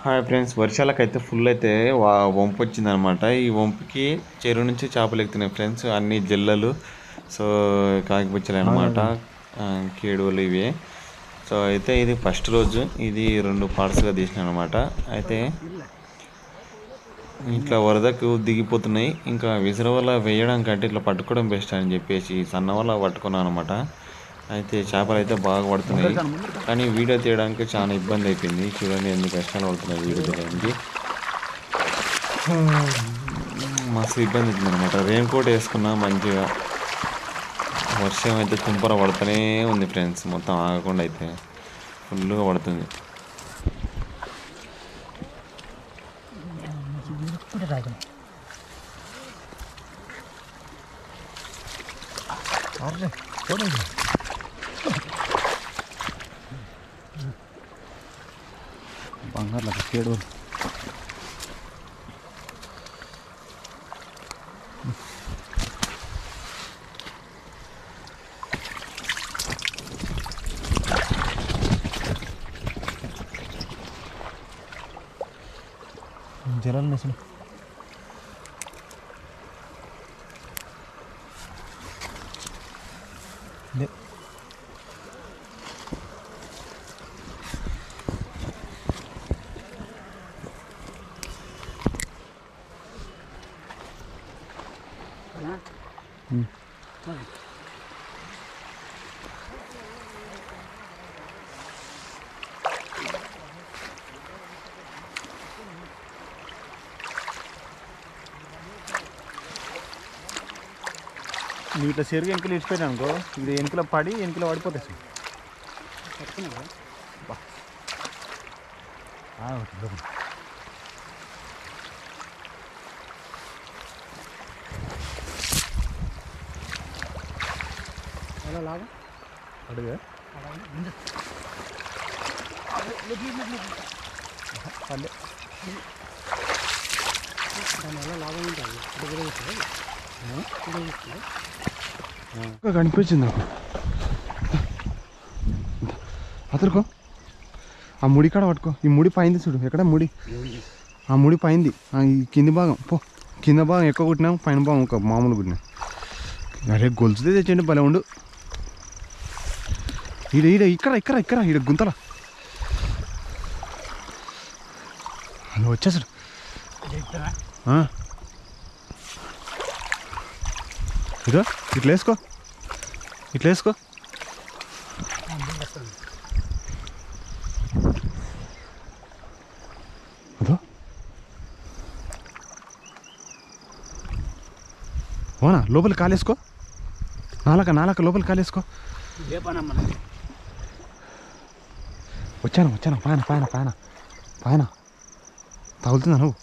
Hi friends వర్షాలకైతే full అయితే వా వంపు వచ్చిందనమాట ఈ వంపుకి చెరువు నుంచి చేపలు ఎక్కుతున్నాయి ఫ్రెండ్స్ అన్ని జల్లలు సో కాకిపుచ్చలు అనమాట కేడువలు ఇవి సో అయితే ఇది ఫస్ట్ రోజు ఇది రెండు పార్ట్స్గా తీసిన అనమాట అయితే ఇట్లా వరదకు దిగిపోతున్నాయి ఇంకా విసర వల్ల వేయడం కంటే ఇట్లా పట్టుకోవడం బెస్ట్ అని చెప్పేసి సన్న వల్ల పట్టుకున్నాను అనమాట అయితే చేపలు అయితే బాగా పడుతున్నాయి కానీ వీడియో తీయడానికి చాలా ఇబ్బంది అయిపోయింది చూడండి ఎన్ని కష్టాలు పడుతున్నాయి వీడియో తీయడానికి మస్తు ఇబ్బంది అవుతుంది అనమాట రెయిన్ కోట్ వేసుకున్నా మంచిగా వర్షం అయితే తుంపర పడుతూనే ఉంది ఫ్రెండ్స్ మొత్తం ఆగకుండా అయితే ఫుల్గా పడుతుంది బంగారు కేడు జలాలు అసలు లే నువ్వు ఇట్లా చెరుగు ఎంకలు ఇచ్చిపోయాను అనుకో ఇది ఎనుకలో పడి ఎనుకలో పడిపోతాయి సార్. బా. ఆ, ఒకటి దూరం. అడుగు పల్లె కనిపించింది నాకు అతరుకో ఆ ముడి కాడ పట్టుకో ఈ ముడి పైంది చూడు ఎక్కడ ముడి ఆ ముడి పైంది ఆ ఈ కింది భాగం పో కింద భాగం ఎక్కువ కుట్టినాం పైన భాగం ఒక మామూలు కుట్టినా అరే గొలుసుదే తెచ్చండి భలే ఉండు ఈడ ఈడ ఇక్కడ ఇక్కడ ఇక్కడ ఈడ గుంతల నువ్వు వచ్చేసాడు ఆ. ఇదో ఇట్లా వేసుకో ఇట్లా వేసుకో అదో ఓనా లోపల కాలేసుకో నాలక నాలక లోపల కాలేసుకో వచ్చాను వచ్చాను పైన పైన పైన పైన తగులుతుందా నువ్వు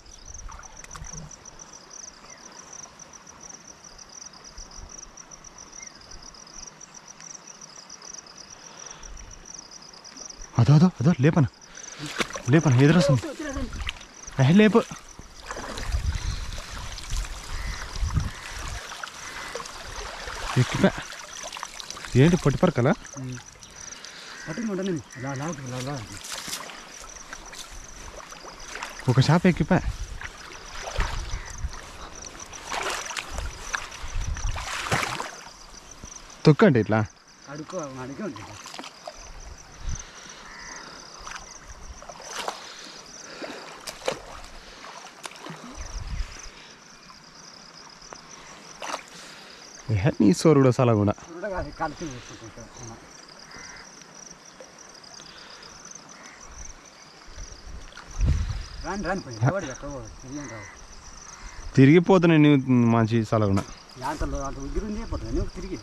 అదో అదో అదో లేపన లేపన ఎదురొస్తుంది ఏ లేపు ఎక్కిపా ఏంటి పొట్టిపరకలా ఒక షాప్ ఎక్కిపా తొక్కండి ఇట్లా అడుకో అడిగి ఉంటుంది ఏ, నీ సోరుడు అసలు కూడా చూడగా అది కలిసి వేసుకుంటాం రాని రాని పోయి ఎవడు పెట్టవు తిరిగి రావు తిరిగిపోతున్నాయి నీవు మంచి సలగున అంతలో అంత ఉద్యోగం ఉంది పోతుంది నువ్వు తిరిగి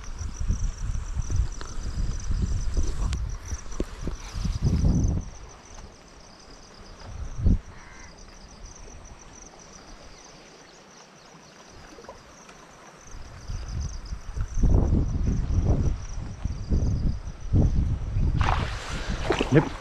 లేప్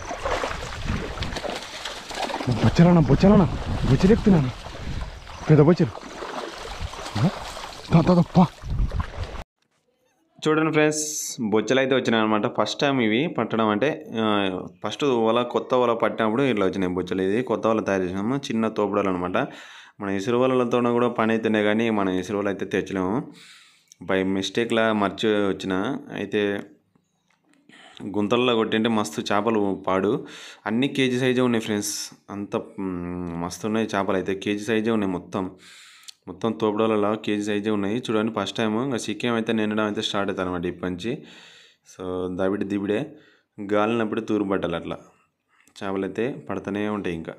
బొచ్చరానా బొచ్చరానా బొచ్చరెక్కుతున్నాను పెద్ద బొచ్చరు దా, దా, దా, పా చూడండి ఫ్రెండ్స్ బొచ్చలు అయితే వచ్చినాయి అనమాట ఫస్ట్ టైం ఇవి పట్టడం అంటే ఫస్ట్ వల కొత్త వల పట్టినప్పుడు ఇట్లా వచ్చినాయి బొచ్చలు ఇది కొత్త వల తయారు చేసినాము చిన్న తోపుడాలు అనమాట మన ఇసురు వలలతో కూడా పని అయితేనే కానీ మన ఇసురు వల అయితే తెచ్చలేము బై మిస్టేక్లా మర్చి వచ్చిన అయితే గుంతల్లో కొట్టింటే మస్తు చేపలు పాడు అన్ని కేజీ సైజే ఉన్నాయి ఫ్రెండ్స్ అంత మ్, మస్తు ఉన్నాయి చేపలు అయితే కేజీ సైజే ఉన్నాయి మొత్తం మొత్తం తోపుడాలలో కేజీ సైజే ఉన్నాయి చూడండి ఫస్ట్ టైం ఇంకా చికెన్ అయితే నిండడం అయితే స్టార్ట్ అవుతుంది అనమాట ఇప్పటి నుంచి సో దబిడి దిబిడే గాలినప్పుడు తూరు బట్టలు అట్లా చేపలు అయితే పడుతూనే ఉంటాయి ఇంకా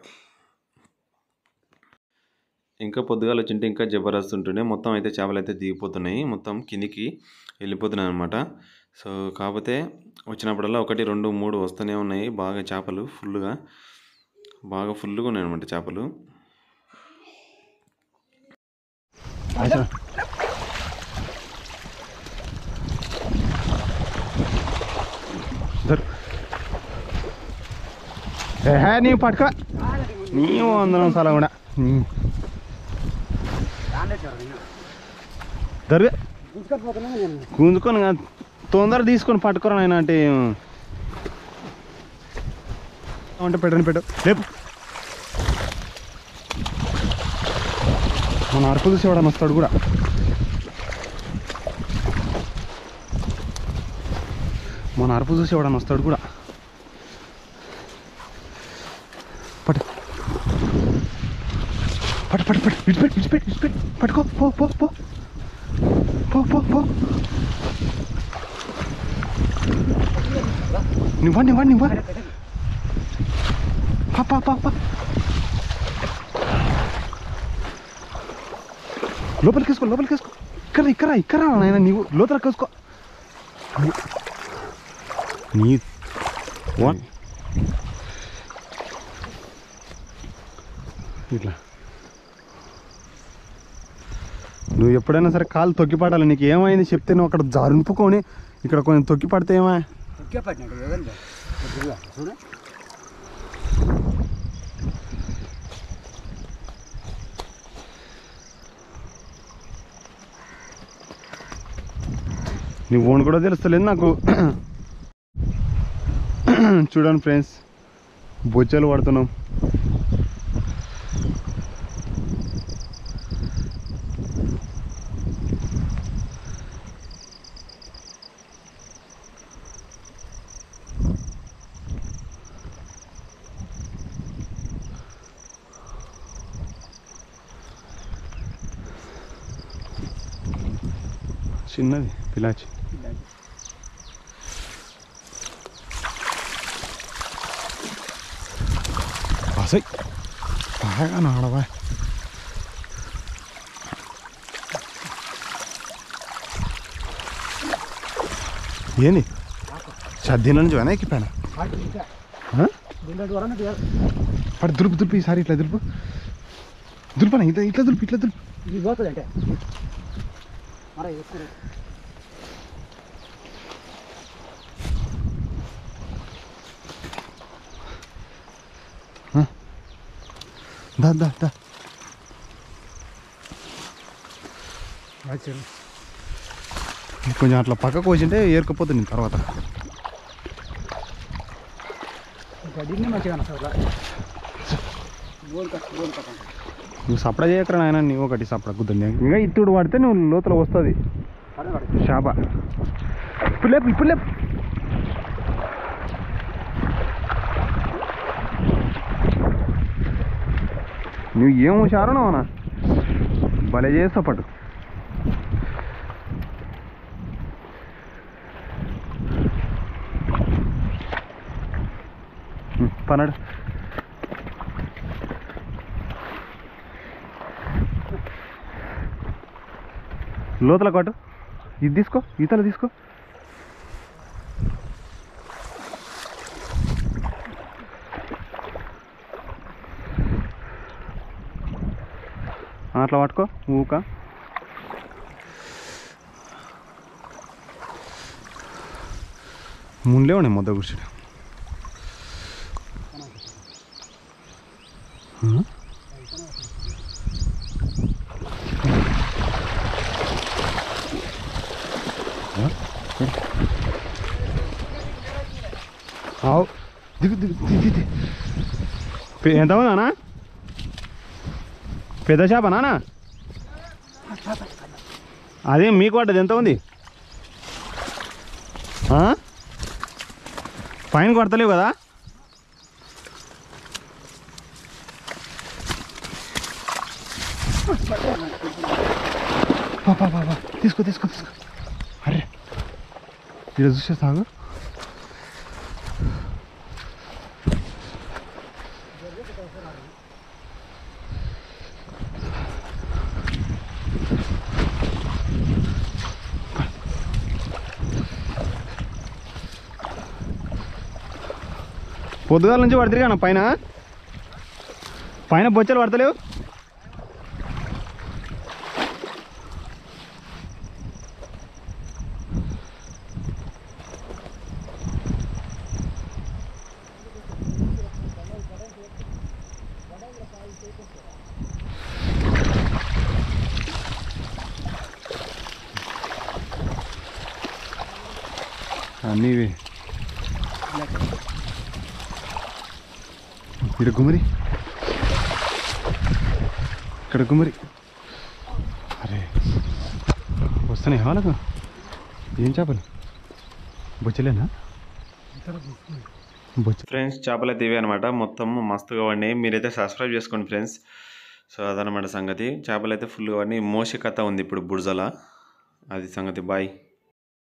ఇంకా పొద్దుగాల వచ్చింటే ఇంకా జబర్దస్త్ ఉంటుండే మొత్తం అయితే చేపలు అయితే దిగిపోతున్నాయి మొత్తం కిందికి వెళ్ళిపోతున్నాయి అనమాట సో కాకపోతే వచ్చినప్పుడల్లా ఒకటి రెండు మూడు వస్తూనే ఉన్నాయి బాగా చేపలు ఫుల్గా బాగా ఫుల్గా ఉన్నాయి అనమాట చేపలు దొరు ఏహే నీవు పట్టుకో నీవు అందరం సలా కూడా దాంట్లో చూడండి నేను దొరుకు తీసుకొని పోతున్నాను నేను గుంజుకొని కాదు, తొందర తీసుకొని పట్టుకోరా నాయన అంటే అంటే పెట్టని పెట్టు లేపు మన అరుపు చూసి ఎవడన్నా వస్తాడు కూడా మన అరుపు చూసి ఎవడన్నా వస్తాడు కూడా పట్టు పట్టు పట్టు పట్టు విడిచిపెట్టు విడిచిపెట్టు విడిచిపెట్టు పట్టుకో పో పో పో పో పో పో నువ్వా నువ్వా నువ్వా పా పా పా పా లోపలికి వేసుకో లోపలికి వేసుకో ఇక్కడ ఇక్కడ ఇక్కడ నాయన నీవు లోపలికి వేసుకో నీ వన్ ఇట్లా నువ్వు ఎప్పుడైనా సరే కాలు తొక్కి పడాలి నీకు ఏమైంది చెప్తే నువ్వు అక్కడ జరుపుకొని ఇక్కడ కొంచెం తొక్కి పడితే ఏమా ఒకే పట్టినట్టు కదండి కొద్దిగా చూడు నీ ఓన్ కూడా తెలుస్తలేదు నాకు చూడండి ఫ్రెండ్స్ బొచ్చలు పడుతున్నాం చిన్నది పిలాచి అసై బాగా నాడవా ఏంది సద్దిన నుంచి వెనక్కి ఎక్కిపోయాను దీంట్లో వరన్న పడి దులుపు దులుపు ఈసారి ఇట్లా దులుపు దులుపనా ఇట్లా ఇట్లా దులుపు ఇట్లా దులుపు ఇది పోతుంది అంటే మరి ఎక్కువ దా దా దా కొంచెం అట్లా పక్కకు వచ్చింటే ఏరుకపోతుంది నేను తర్వాత గడిని మంచిగా అసలు గోల్ కట్ గోల్ కట్ నువ్వు సప్లై చేయకరా నాయన నీవు ఒకటి సప్లై కుదరని ఇంకా ఇత్తుడు పడితే నువ్వు లోతుల వస్తుంది పడే పడే చేప ఇప్పుడు లేపు ఇప్పుడు లేపు నువ్వు ఏం హుషారనో అన్నా భలే చేస్తా పట్టు ఉం, పన్నాడు లోతల కొట్టు ఇది తీసుకో ఈతలు తీసుకో ఆ, అట్లా పట్టుకో ఊక ముందులేవు మొద్ద కూర్చుని దిగు దిగు దిగు, దిగు, దిగు. పె- ఎంత ఉంది అన్నా పెద్ద చేప నానా అదే మీకు పడ్డది ఎంత ఉంది ఆ? ఫైన్ కొడతలేవు కదా పా, పా, పా, పా. తీసుకో తీసుకో తీసుకో అరే ఇక్కడ చూసే సాగు పొద్దుగాల నుంచి పడుతుంది కానీ పైన పైన బొచ్చలు పడతలేవు అన్నీ ఇవి ఇక్కడ గుమ్మరి ఇక్కడ గుమ్మరి అరే వస్తున్నాయి వాళ్ళకు ఏం చేపలు బొచ్చలేనా బొచ్చ ఫ్రెండ్స్ చేపలు అయితే ఇవే అనమాట మొత్తం మస్తుగా వండి మీరైతే సబ్స్క్రైబ్ చేసుకోండి ఫ్రెండ్స్ సో అదనమాట సంగతి చేపలు అయితే ఫుల్గా వండి మోసి కథ ఉంది ఇప్పుడు బుర్జల అది సంగతి బాయ్